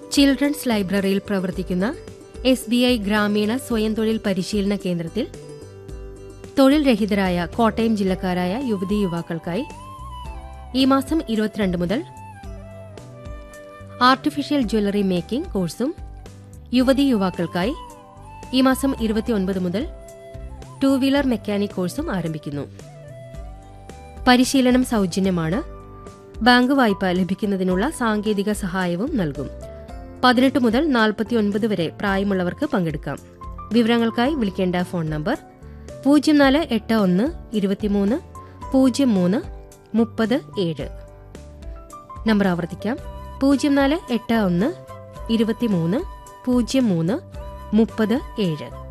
children's ലൈബ്രറിയിൽ പ്രവർത്തിക്കുന്ന S B I ഗ്രാമീണ സ്വയം തൊഴിൽ പരിശീലന കേന്ദ്രത്തിൽ തൊഴിൽ രഹിതരായ കോട്ടയം ജില്ലക്കാരായ യുവതീ യുവാക്കൾക്കായി ഈ മാസം ഇരുപത്തിരണ്ട് മുതൽ ആർട്ടിഫിഷ്യൽ ജ്വല്ലറി മേക്കിംഗ് കോഴ്സും യുവതീ യുവാക്കൾക്കായി ഈ മാസം ഇരുപത്തിയൊൻപത് മുതൽ ടൂ വീലർ മെക്കാനിക് കോഴ്സും ആരംഭിക്കുന്നു പരിശീലനം സൗജന്യമാണ് ബാങ്ക് വായ്പ ലഭിക്കുന്നതിനുള്ള സാങ്കേതിക സഹായവും നൽകും പതിനെട്ട് മുതൽ നാൽപ്പത്തിയൊൻപത് വരെ പ്രായമുള്ളവർക്ക് പങ്കെടുക്കാം വിവരങ്ങൾക്കായി വിളിക്കേണ്ട ഫോൺ നമ്പർ പൂജ്യം നാല് എട്ട് ഒന്ന് ഇരുപത്തിമൂന്ന് പൂജ്യം മൂന്ന് മുപ്പത് ഏഴ് നമ്പർ ആവർത്തിക്കാം പൂജ്യം നാല് എട്ട് ഒന്ന് ഇരുപത്തിമൂന്ന് പൂജ്യം മൂന്ന് മുപ്പത് ഏഴ്